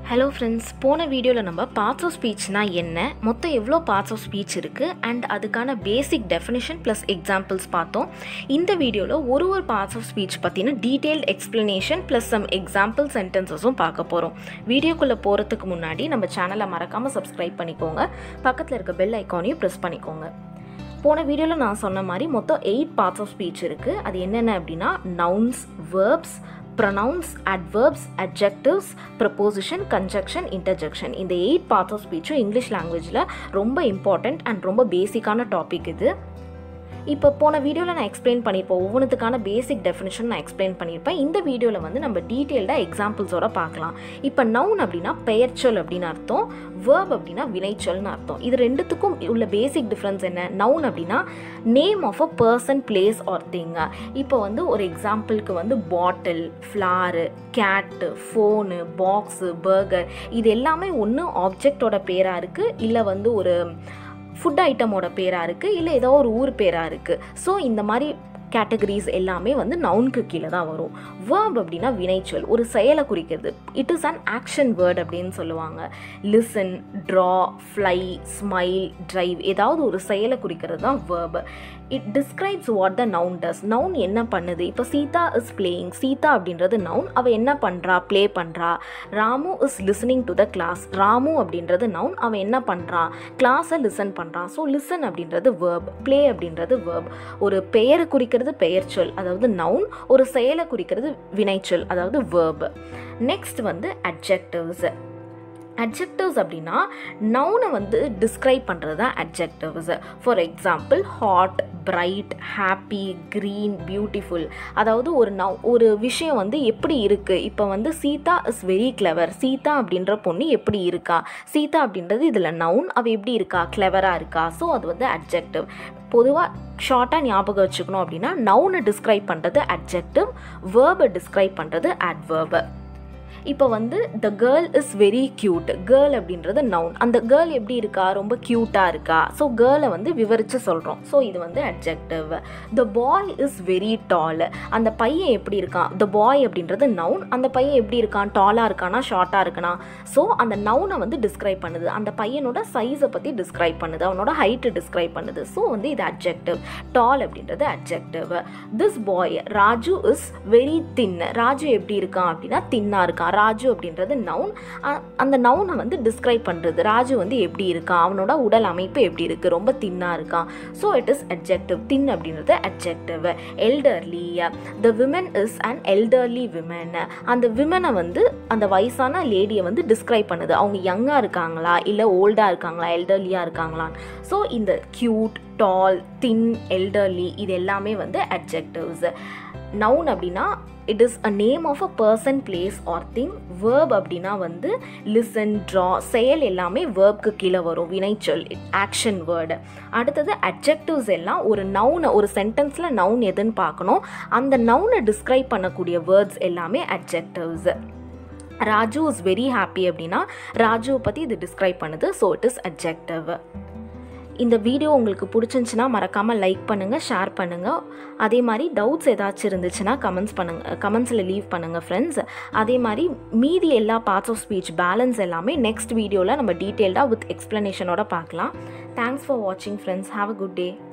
hello friends போன வீடியோவில் நம்ம பார்ட்ஸ் ஆஃப் ஸ்பீச்னா என்ன மொத்தம் எவ்வளோ பார்ட்ஸ் ஆஃப் ஸ்பீச் இருக்குது அண்ட் அதுக்கான பேசிக் டெஃபினிஷன் ப்ளஸ் எக்ஸாம்பிள்ஸ் பார்த்தோம் இந்த வீடியோவில் ஒரு ஒரு பார்ட்ஸ் ஆஃப் ஸ்பீச் பற்றின detailed explanation plus some example சென்டென்சஸும் பார்க்க போகிறோம் வீடியோக்குள்ளே போகிறதுக்கு முன்னாடி நம்ம சேனலை மறக்காமல் சப்ஸ்கிரைப் பண்ணிக்கோங்க பக்கத்தில் இருக்க பெல் ஐக்கானையும் ப்ரெஸ் பண்ணிக்கோங்க போன வீடியோவில் நான் சொன்ன மாதிரி மொத்தம் எயிட் பார்ட்ஸ் ஆஃப் ஸ்பீச் இருக்குது அது என்னென்ன அப்படின்னா nouns verbs pronouns adverbs adjectives preposition conjunction interjection இந்த எயிட் பார்ட்ஸ் ஆஃப் ஸ்பீச்சும் இங்கிலீஷ் லாங்குவேஜில் ரொம்ப இம்பார்ட்டண்ட் அண்ட் ரொம்ப பேசிக்கான டாபிக் இது இப்போ போன வீடியோவில் நான் எக்ஸ்பிளைன் பண்ணியிருப்பேன் ஒவ்வொன்றுத்துக்கான பேசிக் டெஃபினிஷன் நான் எக்ஸ்பிளைன் பண்ணியிருப்பேன் இந்த வீடியோவில் வந்து நம்ம டீட்டெயில்டாக எக்ஸாம்பிள்ஸோட பார்க்கலாம் இப்போ நவுன் அப்படின்னா பெயர்ச்சொல் அப்படின்னு அர்த்தம் வேர்ப் அப்படின்னா வினைச்சொல்னு அர்த்தம் இது ரெண்டுத்துக்கும் உள்ள பேசிக் டிஃப்ரென்ஸ் என்ன நவுன் அப்படின்னா name of a person place or thing இப்போ வந்து ஒரு எக்ஸாம்பிளுக்கு வந்து bottle floor cat phone box burger இது எல்லாமே ஒன்று ஆப்ஜெக்டோட பேராக இருக்குது இல்லை வந்து ஒரு ஃபுட் ஐட்டமோட பேராக இருக்குது இல்லை ஏதோ ஒரு ஊர் பேராக இருக்குது ஸோ இந்த மாதிரி கேட்டகரிஸ் எல்லாமே வந்து நவுனுக்கு கீழே தான் வரும் வேர்ப் அப்படின்னா வினைச்சொல் ஒரு செயலை குறிக்கிறது it is an action word அப்படின்னு சொல்லுவாங்க listen draw fly smile drive ஏதாவது ஒரு செயலை குறிக்கிறது தான் verb it describes what the noun does noun என்ன பண்ணுது இப்போ சீதா இஸ் பிளேயிங் சீதா அப்படின்றது நவுன் அவள் என்ன பண்ணுறா ப்ளே பண்ணுறா Ramu is listening to the class Ramu அப்படின்றது நவுன் அவன் என்ன பண்ணுறான் கிளாஸை லிசன் பண்ணுறான் ஸோ லிசன் அப்படின்றது வேர்ப் ப்ளே அப்படின்றது வேர்ப் ஒரு பெயரை குறிக்கிறது பெயர் சொல் அதாவது நவுன் ஒரு செயலை குறிக்கிறது வினைச்சொல் அதாவது வேர்ப் நெக்ஸ்ட் வந்து அட்ஜெக்டிவ்ஸ் அட்ஜெக்டிவ்ஸ் அப்படின்னா நவுனை வந்து டிஸ்கிரைப் பண்ணுறது தான் adjectives for example hot bright happy green beautiful அதாவது ஒரு நவ் ஒரு விஷயம் வந்து எப்படி இருக்குது இப்போ வந்து Sita is very clever Sita அப்படின்ற பொண்ணு எப்படி இருக்கா சீதா அப்படின்றது இதில் நவுன் அவள் எப்படி இருக்கா கிளவராக இருக்கா ஸோ அது வந்து அட்ஜெக்டிவ் பொதுவாக ஷார்ட்டாக ஞாபகம் வச்சுக்கணும் அப்படின்னா நவுனை டிஸ்கிரைப் பண்ணுறது அட்ஜெக்டிவ் வேர்பை டிஸ்கிரைப் பண்ணுறது அட்வேர்பு இப்போ வந்து the girl is very cute girl அப்படின்றது நவுன் அந்த கேர்ள் எப்படி இருக்கா ரொம்ப க்யூட்டாக இருக்கா ஸோ கேர்ளை வந்து விவரித்து சொல்கிறோம் ஸோ இது வந்து adjective the boy is very tall அந்த பையன் எப்படி இருக்கான் த பாய் அப்படின்றது நவுன் அந்த பையன் எப்படி இருக்கான் டாலாக இருக்கானா ஷார்ட்டாக இருக்கானா ஸோ அந்த நவுனை வந்து டிஸ்கிரைப் பண்ணுது அந்த பையனோட சைஸை பற்றி டிஸ்கிரைப் பண்ணுது அவனோட ஹைட்டு டிஸ்கிரைப் பண்ணுது ஸோ வந்து இது அட்ஜெக்டிவ் டால் அப்படின்றது adjective this boy Raju is very thin Raju எப்படி இருக்கான் அப்படின்னா தின்னா இருக்கான் ராஜு அப்படின்றது நவுன் அந்த நவுனை வந்து டிஸ்கிரைப் பண்ணுறது ராஜு வந்து எப்படி இருக்கான் அவனோட உடல் அமைப்பு எப்படி இருக்குது ரொம்ப தின்னாக இருக்கான் so it is adjective thin அப்படின்றது adjective elderly the women is and elderly women அந்த விமனை வந்து அந்த வயசான லேடியை வந்து டிஸ்கிரைப் பண்ணுது அவங்க யங்காக இருக்காங்களா இல்லை ஓல்டாக இருக்காங்களா எல்டர்லியாக இருக்காங்களா ஸோ இந்த க்யூட் டால் தின் எல்டர்லி இது எல்லாமே வந்து அட்ஜெக்டிவ்ஸ் நவுன் அப்படின்னா it is a name of a person place or thing verb அப்படின்னா வந்து லிசன் ட்ரா செயல் எல்லாமே வேர்ப்க்கு கீழே வரும் வினைச்சொல் ஆக்ஷன் வேர்டு அடுத்தது அட்ஜெக்டிவ்ஸ் எல்லாம் ஒரு நவுனை ஒரு சென்டென்ஸில் நவுன் எதுன்னு பார்க்கணும் அந்த நவுனை டிஸ்கிரைப் பண்ணக்கூடிய வேர்ட்ஸ் எல்லாமே adjectives Raju is very happy அப்படின்னா ராஜுவை பற்றி இது டிஸ்கிரைப் பண்ணுது ஸோ இட் இஸ் அட்ஜெக்டிவ் இந்த வீடியோ உங்களுக்கு பிடிச்சிருந்துச்சின்னா மறக்காமல் லைக் பண்ணுங்கள் ஷேர் பண்ணுங்கள் அதே மாதிரி டவுட்ஸ் ஏதாச்சும் இருந்துச்சுன்னா கமெண்ட்ஸ் பண்ணுங்கள் கமெண்ட்ஸில் லீவ் பண்ணுங்கள் ஃப்ரெண்ட்ஸ் அதே மாதிரி மீதி எல்லா பார்ட்ஸ் ஆஃப் ஸ்பீச் பேலன்ஸ் எல்லாமே நெக்ஸ்ட் வீடியோவில் நம்ம டீட்டெயில்டாக வித் எக்ஸ்ப்ளனேஷனோட பார்க்கலாம் தேங்க்ஸ் ஃபார் வாட்சிங் friends have a good day